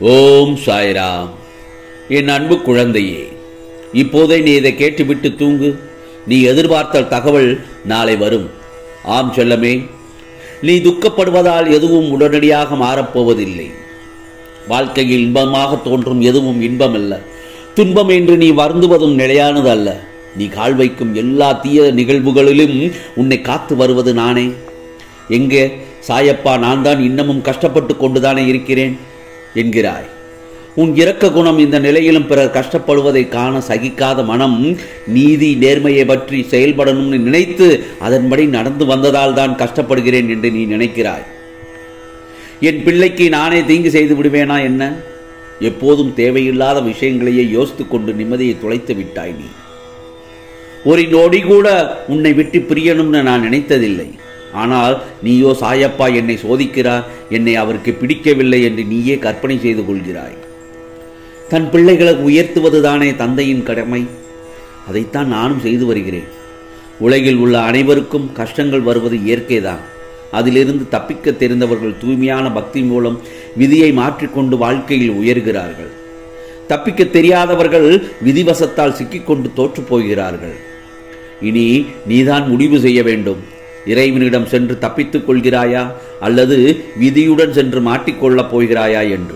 ஓம் சாய்ராம் என் அன்பு குழந்தையே இப்போதே நீ இதை கேட்டுவிட்டு தூங்கு நீ எதிர்பார்த்த தகவல் நாளை வரும் ஆம் செல்லமே நீ துக்கப்படுவதால் எதுவும் உடனடியாக மாறப்போவதில்லை வாழ்க்கையில் இன்பமாக தோன்றும் எதுவும் இன்பமல்ல துன்பம் என்று நீ வருந்துவதும் நிலையானது அல்ல நீ கால் வைக்கும் எல்லா தீய நிகழ்வுகளிலும் உன்னை காத்து வருவது நானே எங்கே சாயப்பா நான் தான் இன்னமும் கஷ்டப்பட்டு கொண்டுதானே இருக்கிறேன் என்கிறாய் உன் இரக்க குணம் இந்த நிலையிலும் பிறர் கஷ்டப்படுவதை காண சகிக்காத மனம் நீதி நேர்மையை பற்றி செயல்படணும்னு நினைத்து அதன்படி நடந்து வந்ததால் தான் கஷ்டப்படுகிறேன் என்று நீ நினைக்கிறாய் என் பிள்ளைக்கு நானே தீங்கு செய்து விடுவேனா என்ன எப்போதும் தேவையில்லாத விஷயங்களையே யோசித்துக் கொண்டு நிம்மதியை துளைத்து விட்டாய் நீ ஒரு நொடி கூட உன்னை விட்டு பிரியணும்னு நான் நினைத்ததில்லை ஆனால் நீயோ சாயப்பா என்னை சோதிக்கிறார் என்னை அவருக்கு பிடிக்கவில்லை என்று நீயே கற்பனை செய்து கொள்கிறாய் தன் பிள்ளைகளை உயர்த்துவதுதானே தந்தையின் கடமை அதைத்தான் நானும் செய்து வருகிறேன் உலகில் உள்ள அனைவருக்கும் கஷ்டங்கள் வருவது இயற்கைதான் அதிலிருந்து தப்பிக்க தெரிந்தவர்கள் தூய்மையான பக்தி மூலம் விதியை மாற்றிக்கொண்டு வாழ்க்கையில் உயர்கிறார்கள் தப்பிக்க தெரியாதவர்கள் விதிவசத்தால் சிக்கிக்கொண்டு தோற்றுப் போகிறார்கள் இனி நீதான் முடிவு செய்ய வேண்டும் இறைவனிடம் சென்று தப்பித்துக் கொள்கிறாயா அல்லது விதியுடன் சென்று மாட்டிக்கொள்ளப் போகிறாயா என்று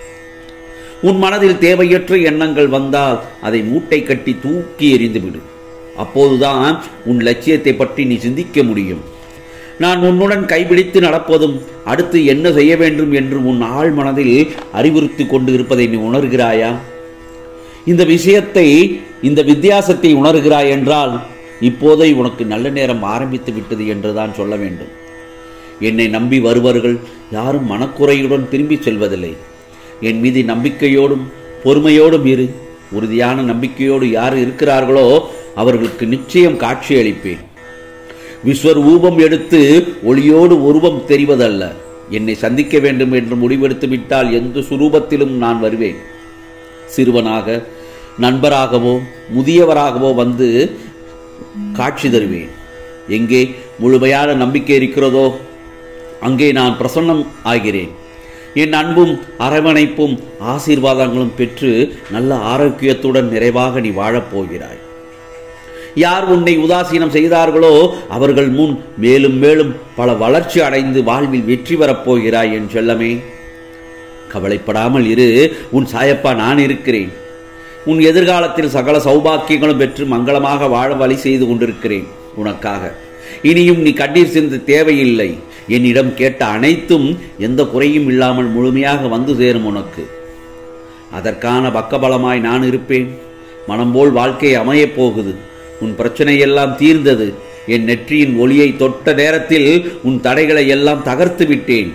உன் மனதில் தேவையற்ற எண்ணங்கள் வந்தால் அதை மூட்டை கட்டி தூக்கி எறிந்துவிடு அப்போதுதான் உன் லட்சியத்தை பற்றி நீ சிந்திக்க முடியும் நான் உன்னுடன் கைபிடித்து நடப்பதும் அடுத்து என்ன செய்ய வேண்டும் என்று உன் ஆழ் மனதில் அறிவுறுத்தி கொண்டு இருப்பதை நீ உணர்கிறாயா இந்த விஷயத்தை இந்த வித்தியாசத்தை உணர்கிறாய் என்றால் இப்போதே உனக்கு நல்ல நேரம் ஆரம்பித்து விட்டது என்றுதான் சொல்ல வேண்டும் என்னை நம்பி வருவர்கள் யாரும் மனக்குறையுடன் திரும்பி செல்வதில்லை என் மீது நம்பிக்கையோடும் பொறுமையோடும் இரு உறுதியான நம்பிக்கையோடு யார் இருக்கிறார்களோ அவர்களுக்கு நிச்சயம் காட்சி அளிப்பேன் விஸ்வரூபம் எடுத்து ஒளியோடு உருவம் தெரிவதல்ல என்னை சந்திக்க வேண்டும் என்று முடிவெடுத்து விட்டால் எந்த சுரூபத்திலும் நான் வருவேன் சிறுவனாக நண்பராகவோ முதியவராகவோ வந்து காட்சி தருவேன் எங்கே முழுமையான நம்பிக்கை இருக்கிறதோ அங்கே நான் பிரசன்னம் ஆகிறேன் என் அன்பும் அரவணைப்பும் ஆசீர்வாதங்களும் பெற்று நல்ல ஆரோக்கியத்துடன் நிறைவாக நீ வாழப்போகிறாய் யார் உன்னை உதாசீனம் செய்தார்களோ அவர்கள் முன் மேலும் மேலும் பல வளர்ச்சி அடைந்து வாழ்வில் வெற்றி பெறப் போகிறாய் என் செல்லமே கவலைப்படாமல் இரு உன் சாயப்பா நான் இருக்கிறேன் உன் எதிர்காலத்தில் சகல சௌபாக்கியங்களும் பெற்று மங்களமாக வாழ வழி செய்து கொண்டிருக்கிறேன் உனக்காக இனியும் நீ கண்ணீர் சிந்த தேவையில்லை என்னிடம் கேட்ட அனைத்தும் எந்த குறையும் இல்லாமல் முழுமையாக வந்து சேரும் உனக்கு அதற்கான பக்கபலமாய் நான் இருப்பேன் மனம் போல் வாழ்க்கை அமையப் போகுது உன் பிரச்சனை எல்லாம் தீர்ந்தது என் நெற்றியின் ஒளியை தொட்ட நேரத்தில் உன் தடைகளை எல்லாம் தகர்த்து விட்டேன்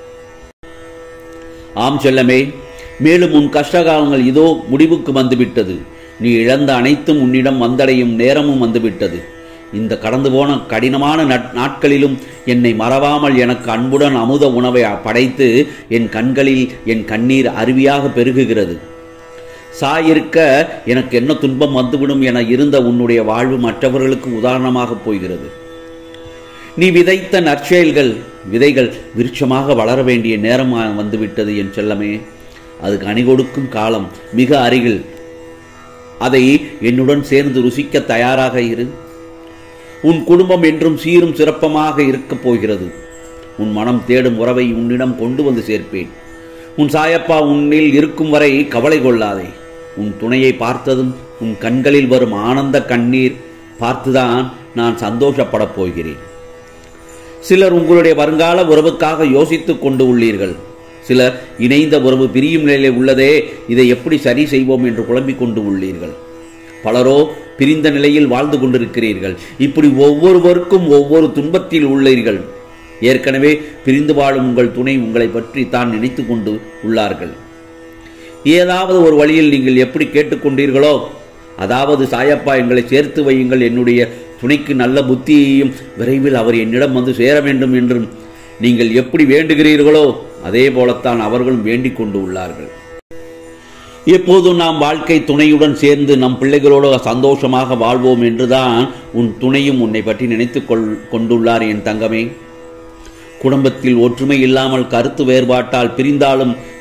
ஆம் செல்லமே மேலும் உன் கஷ்டகாலங்கள் இதோ முடிவுக்கு வந்துவிட்டது நீ இழந்த அனைத்தும் உன்னிடம் வந்தடையும் நேரமும் வந்துவிட்டது இந்த கடந்து போன கடினமான நாட்களிலும் என்னை மறவாமல் எனக்கு அன்புடன் அமுத உணவை படைத்து என் கண்களில் என் கண்ணீர் அருவியாக பெருகுகிறது சாயிருக்க எனக்கு என்ன துன்பம் வந்துவிடும் என இருந்த உன்னுடைய வாழ்வு மற்றவர்களுக்கு உதாரணமாக போகிறது நீ விதைத்த நற்செயல்கள் விதைகள் விருட்சமாக வளர வேண்டிய நேரம் வந்துவிட்டது என் செல்லமே அதுக்கு அணி கொடுக்கும் காலம் மிக அருகில் அதை என்னுடன் சேர்ந்து ருசிக்க தயாராக இரு உன் குடும்பம் என்றும் சீரும் சிறப்பமாக இருக்கப் போகிறது உன் மனம் தேடும் உறவை உன்னிடம் கொண்டு வந்து சேர்ப்பேன் உன் சாயப்பா உன்னில் இருக்கும் வரை கவலை கொள்ளாதே உன் துணையை பார்த்ததும் உன் கண்களில் வரும் ஆனந்த கண்ணீர் பார்த்துதான் நான் சந்தோஷப்படப் போகிறேன் சிலர் உங்களுடைய வருங்கால உறவுக்காக யோசித்துக் கொண்டு உள்ளீர்கள் சிலர் இணைந்த உறவு பிரியும் நிலையில் உள்ளதே இதை எப்படி சரி செய்வோம் என்று குழம்பிக் கொண்டு உள்ளீர்கள் பலரோ பிரிந்த நிலையில் வாழ்ந்து கொண்டிருக்கிறீர்கள் இப்படி ஒவ்வொருவருக்கும் ஒவ்வொரு துன்பத்தில் உள்ளீர்கள் ஏற்கனவே பிரிந்து வாழும் உங்கள் துணை உங்களை பற்றி தான் நினைத்து கொண்டு உள்ளார்கள் ஏதாவது ஒரு வழியில் நீங்கள் எப்படி கேட்டுக்கொண்டீர்களோ அதாவது சாயப்பா எங்களை சேர்த்து வையுங்கள் என்னுடைய துணைக்கு நல்ல புத்தியையும் விரைவில் அவர் என்னிடம் வந்து சேர வேண்டும் என்றும் நீங்கள் எப்படி வேண்டுகிறீர்களோ அதே போலத்தான் அவர்களும் வேண்டிக் கொண்டு உள்ளார்கள் எப்போதும் நாம் வாழ்க்கை துணையுடன் சேர்ந்து நம் பிள்ளைகளோடு சந்தோஷமாக வாழ்வோம் என்றுதான் உன் துணையும் உன்னை பற்றி நினைத்து கொள் கொண்டுள்ளார் என் தங்கமே குடும்பத்தில் ஒற்றுமை இல்லாமல் கருத்து வேறுபாட்டால் பிரிந்தாலும்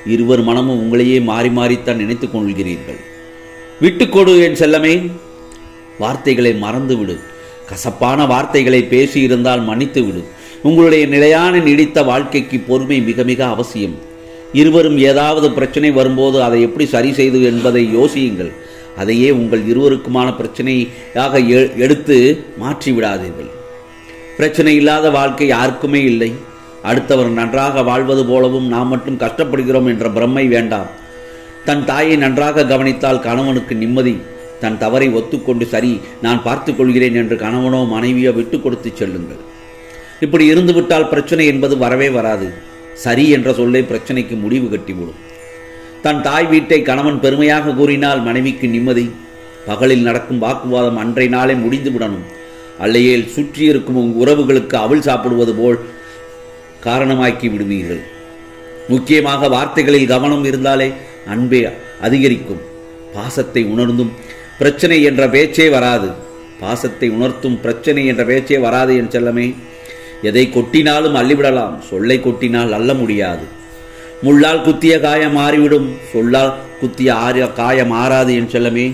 இருவர் மனமும் உங்களையே மாறி மாறித்தான் நினைத்துக் கொள்கிறீர்கள் விட்டுக்கொடு என் செல்லமே வார்த்தைகளை மறந்துவிடு கசப்பான வார்த்தைகளை பேசியிருந்தால் மன்னித்து விடு உங்களுடைய நிலையான நீடித்த வாழ்க்கைக்கு பொறுமை மிக மிக அவசியம் இருவரும் ஏதாவது பிரச்சனை வரும்போது அதை எப்படி சரி செய்து என்பதை யோசியுங்கள் அதையே உங்கள் இருவருக்குமான பிரச்சனையாக எ- எடுத்து மாற்றி விடாதீர்கள் பிரச்சனை இல்லாத வாழ்க்கை யாருக்குமே இல்லை அடுத்தவர் நன்றாக வாழ்வது போலவும் நாம் மட்டும் கஷ்டப்படுகிறோம் என்ற பிரம்மை வேண்டாம் தன் தாயை நன்றாக கவனித்தால் கணவனுக்கு நிம்மதி தன் தவறை ஒத்துக்கொண்டு சரி நான் பார்த்துக் கொள்கிறேன் என்று கணவனோ மனைவியோ விட்டு கொடுத்து செல்லுங்கள் இப்படி இருந்துவிட்டால் பிரச்சனை என்பது வரவே வராது சரி என்ற சொல்லை பிரச்சனைக்கு முடிவு கட்டிவிடும் தன் தாய் வீட்டை கணவன் பெருமையாக கூறினால் மனைவிக்கு நிம்மதி பகலில் நடக்கும் வாக்குவாதம் அன்றை நாளே முடிந்து விடணும் அல்லையேல் சுற்றி இருக்கும் உங்க உறவுகளுக்கு அவள் சாப்பிடுவது போல் காரணமாக்கி விடுவீர்கள் முக்கியமாக வார்த்தைகளில் கவனம் இருந்தாலே அன்பே அதிகரிக்கும் பாசத்தை உணர்ந்தும் பிரச்சனை என்ற பேச்சே வராது பாசத்தை உணர்த்தும் பிரச்சனை என்ற பேச்சே வராது என் செல்லமே எதை கொட்டினாலும் அள்ளிவிடலாம் சொல்லை கொட்டினால் அள்ள முடியாது முள்ளால் குத்திய காயம் மாறிவிடும் சொல்லால் குத்திய ஆரிய காயம் மாறாது என் செல்லமே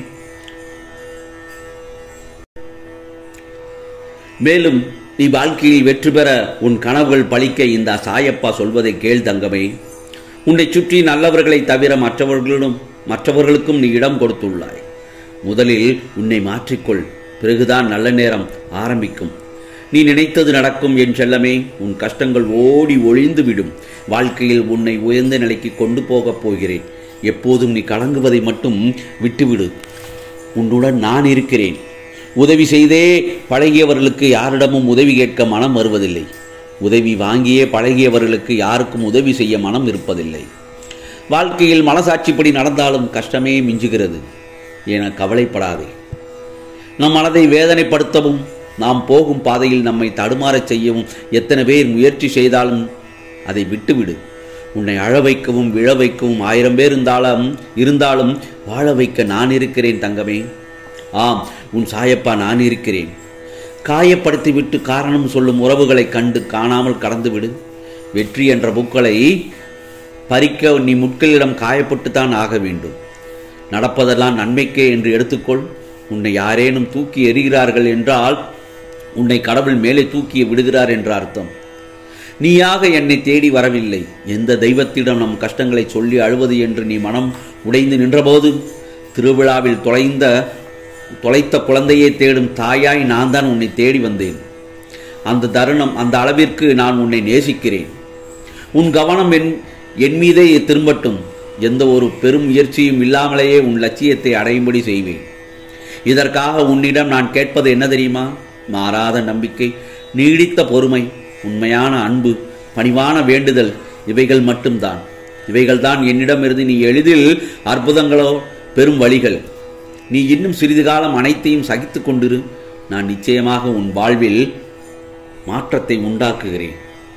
மேலும் நீ வாழ்க்கையில் வெற்றி பெற உன் கனவுகள் பலிக்க இந்த சாயப்பா சொல்வதை கேள் தங்கமே உன்னை சுற்றி நல்லவர்களை தவிர மற்றவர்களிடம் மற்றவர்களுக்கும் நீ இடம் கொடுத்துள்ளாய் முதலில் உன்னை மாற்றிக்கொள் பிறகுதான் நல்ல நேரம் ஆரம்பிக்கும் நீ நினைத்தது நடக்கும் என் செல்லமே உன் கஷ்டங்கள் ஓடி ஒளிந்து விடும் வாழ்க்கையில் உன்னை உயர்ந்த நிலைக்கு கொண்டு போகப் போகிறேன் எப்போதும் நீ கலங்குவதை மட்டும் விட்டுவிடு உன்னுடன் நான் இருக்கிறேன் உதவி செய்தே பழகியவர்களுக்கு யாரிடமும் உதவி கேட்க மனம் வருவதில்லை உதவி வாங்கியே பழகியவர்களுக்கு யாருக்கும் உதவி செய்ய மனம் இருப்பதில்லை வாழ்க்கையில் மனசாட்சிப்படி நடந்தாலும் கஷ்டமே மிஞ்சுகிறது என கவலைப்படாதே நம் மனதை வேதனைப்படுத்தவும் நாம் போகும் பாதையில் நம்மை தடுமாறச் செய்யவும் எத்தனை பேர் முயற்சி செய்தாலும் அதை விட்டுவிடு உன்னை அழ வைக்கவும் விழ வைக்கவும் ஆயிரம் பேர் இருந்தாலும் இருந்தாலும் வாழ வைக்க நான் இருக்கிறேன் தங்கமே ஆம் உன் சாயப்பா நான் இருக்கிறேன் காயப்படுத்திவிட்டு காரணம் சொல்லும் உறவுகளைக் கண்டு காணாமல் கடந்துவிடு வெற்றி என்ற பூக்களை பறிக்க நீ முட்களிடம் காயப்பட்டுத்தான் ஆக வேண்டும் நடப்பதெல்லாம் நன்மைக்கே என்று எடுத்துக்கொள் உன்னை யாரேனும் தூக்கி எறிகிறார்கள் என்றால் உன்னை கடவுள் மேலே தூக்கி விடுகிறார் என்ற அர்த்தம் நீயாக என்னை தேடி வரவில்லை எந்த தெய்வத்திடம் நம் கஷ்டங்களை சொல்லி அழுவது என்று நீ மனம் உடைந்து நின்றபோது திருவிழாவில் தொலைந்த தொலைத்த குழந்தையை தேடும் தாயாய் நான் தான் உன்னை தேடி வந்தேன் அந்த தருணம் அந்த அளவிற்கு நான் உன்னை நேசிக்கிறேன் உன் கவனம் என் என் மீதே திரும்பட்டும் எந்த ஒரு பெரும் முயற்சியும் இல்லாமலேயே உன் லட்சியத்தை அடையும்படி செய்வேன் இதற்காக உன்னிடம் நான் கேட்பது என்ன தெரியுமா மாறாத நம்பிக்கை நீடித்த பொறுமை உண்மையான அன்பு பணிவான வேண்டுதல் இவைகள் மட்டும்தான் இவைகள்தான் என்னிடமிருந்து நீ எளிதில் அற்புதங்களோ பெரும் வழிகள் நீ இன்னும் சிறிது காலம் அனைத்தையும் சகித்துக் கொண்டிரு நான் நிச்சயமாக உன் வாழ்வில் மாற்றத்தை உண்டாக்குகிறேன்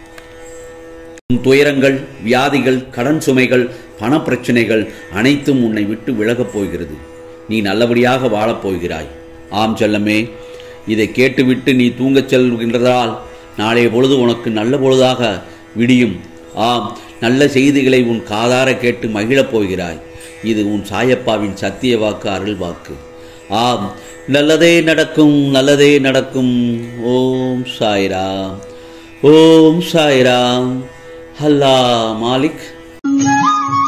உன் துயரங்கள் வியாதிகள் கடன் சுமைகள் பணப்பிரச்சனைகள் அனைத்தும் உன்னை விட்டு விலகப் போகிறது நீ நல்லபடியாக வாழப் போகிறாய் ஆம் செல்லமே இதை கேட்டுவிட்டு நீ தூங்கச் செல்கின்றதால் நாளைய பொழுது உனக்கு நல்ல பொழுதாக விடியும் ஆம் நல்ல செய்திகளை உன் காதார கேட்டு மகிழப் போகிறாய் இது உன் சாயப்பாவின் சத்திய வாக்கு அருள் வாக்கு ஆம் நல்லதே நடக்கும் நல்லதே நடக்கும் ஓம் சாய்ராம் ஓம் சாய்ராம் அல்லா மாலிக்